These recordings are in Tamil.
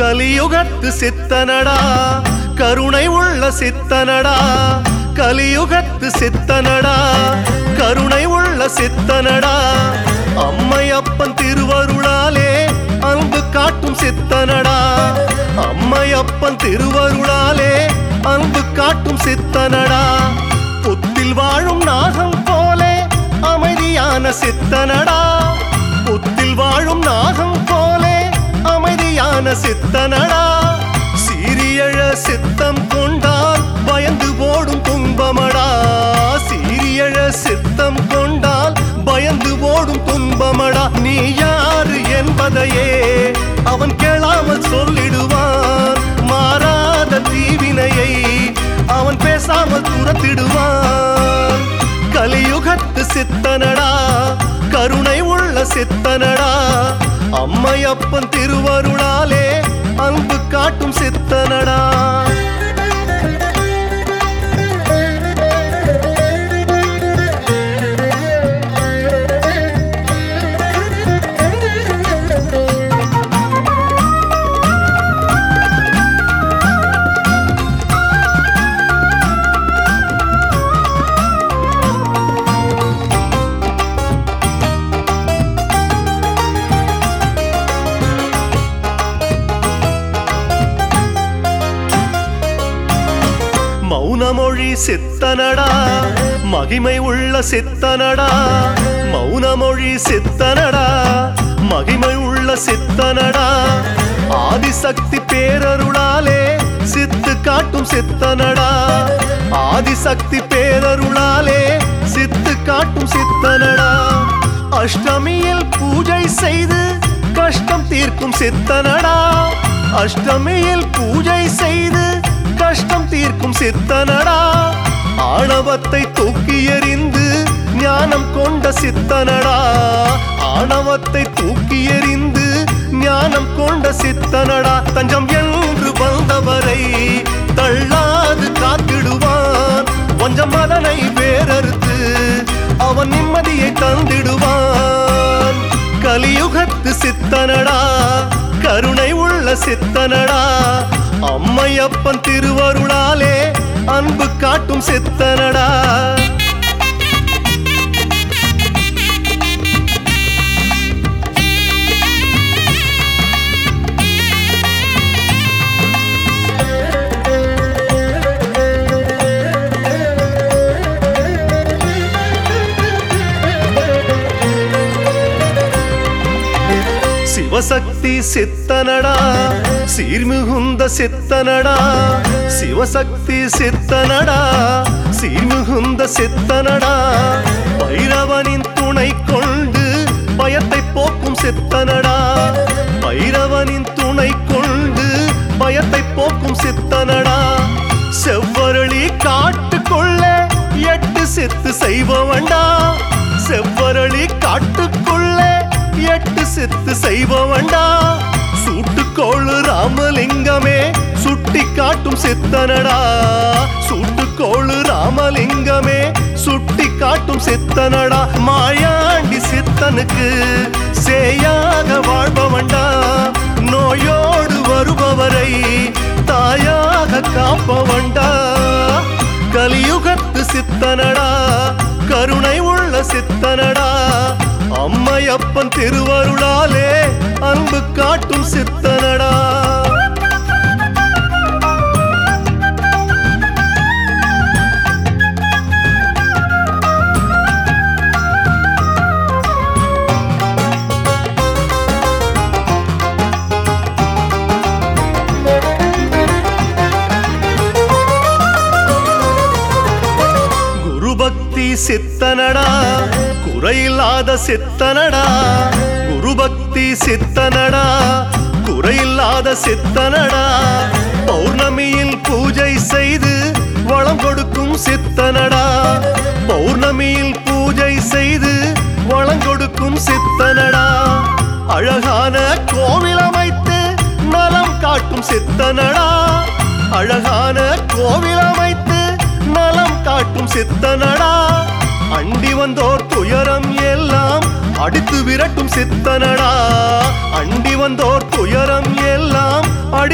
கலியுகத்து சித்தனடா கருணை உள்ள சித்தனடா கலியுகத்து சித்தனடா கருணை உள்ள சித்தனடா அம்மையப்பன் திருவருளாலே அன்பு காட்டும் சித்தனடா அம்மையப்பன் திருவருளாலே அன்பு காட்டும் சித்தனடா புத்தில் வாழும் நாகம் போலே அமைதியான சித்தனடா புத்தில் வாழும் நாகம் போலே அமைதியான சித்தனடா சீரியழ சித்தம் கொண்டால் பயந்து ஓடும் துன்பமடா சீரியழ சித்தம் கொண்டால் பயந்து ஓடும் துன்பமடா நீ யாரு என்பதையே அவன் கேளாமல் சொல்லிடுவான் மாறாத தீவினையை அவன் பேசாமல் துரத்திடுவான் கலியுகத்து சித்தனடா கருணை உள்ள சித்தனடா அம்மையப்பன் திருவருளாலே அன்பு காட்டும் சித்தனடா மௌனமொழி சித்தனடா மகிமை உள்ள சித்தனடா மௌனமொழி சித்தனடா மகிமை உள்ள சித்தனடா ஆதிசக்தி பேரருளாலே சித்து காட்டும் சித்தனடா ஆதிசக்தி பேரருளாலே சித்து காட்டும் சித்தனடா அஷ்டமியில் பூஜை செய்து கஷ்டம் தீர்க்கும் சித்தனடா அஷ்டமியில் பூஜை செய்து கஷ்டம் தீர்க்கும் சித்தனடா ஆணவத்தை தூக்கி எறிந்து ஞானம் கொண்ட சித்தனடா ஆணவத்தை தூக்கி எறிந்து ஞானம் கொண்ட சித்தனடா தஞ்சம் என்று வந்தவரை தள்ளாது காத்திடுவான் கொஞ்சம் அதனை வேறறுத்து அவன் நிம்மதியை தந்திடுவான் கலியுகத்து சித்தனடா கருணை உள்ள சித்தனடா அம்மையப்பன் திருவருளாலே அன்பு காட்டும் சித்தனடா சிவசக்தி சித்தனடா சீர்மிகுந்த சித்தனடா சிவசக்தி சித்தனடா சீர்மிகுந்த சித்தனடா பைரவனின் துணை கொண்டு பயத்தை போக்கும் சித்தனடா பைரவனின் துணை கொண்டு பயத்தை போக்கும் சித்தனடா செவ்வரளி காட்டுக்குள்ள எட்டு சித்து செய்பவன்டா செவ்வரளி காட்டுக்குள்ள எட்டு சித்து செய்பவன்டா சூட்டுக்கோளு ராமலிங்கமே சுட்டி காட்டும் சித்தனடா சூட்டுக்கோளு ராமலிங்கமே சுட்டி காட்டும் சித்தனடா மாயாண்டி சித்தனுக்கு சேயாக வாழ்பவன்டா நோயோடு வருபவரை தாயாக காப்பவன்டா கலியுகத்து சித்தனடா கருணை உள்ள சித்தனடா அம்மையப்பன் திருவருளாலே அன்பு காட்டும் சித்தனடா குரு பக்தி சித்தனடா குறையில்லாத சித்தனடா குரு பக்தி சித்தனடா குறையில்லாத சித்தனடா பௌர்ணமியில் பூஜை செய்து வளம் கொடுக்கும் சித்தனடா பௌர்ணமியில் பூஜை செய்து வளம் கொடுக்கும் சித்தனடா அழகான கோவில் அமைத்து நலம் காட்டும் சித்தனடா அழகான கோவில் அமைத்து நலம் காட்டும் சித்தனடா அண்டி வந்தோர் துயரம் எல்லாம் அடித்து விரட்டும் சித்தனடா அண்டி வந்தோர் துயரம் எல்லாம்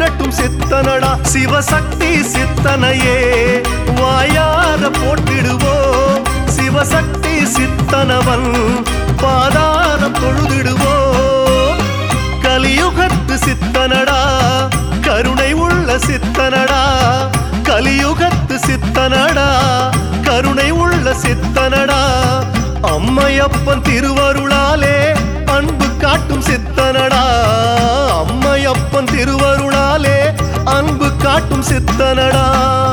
கேட்டும் சித்தனடா சிவசக்தி சித்தனையே வாயார போட்டிடுவோம் சிவசக்தி சித்தனவன் பாதார தொழுதிடுவோம் கலியுகத்து சித்தனடா கருணை உள்ள சித்தனடா கலியுகத்து சித்தனடா கருணை உள்ள சித்தனடா அம்மையப்பன் திருவருளாலே அன்பு காட்டும் சித்தனடா அம்மையப்பன் திருவருளாலே அன்பு காட்டும் சித்தனடா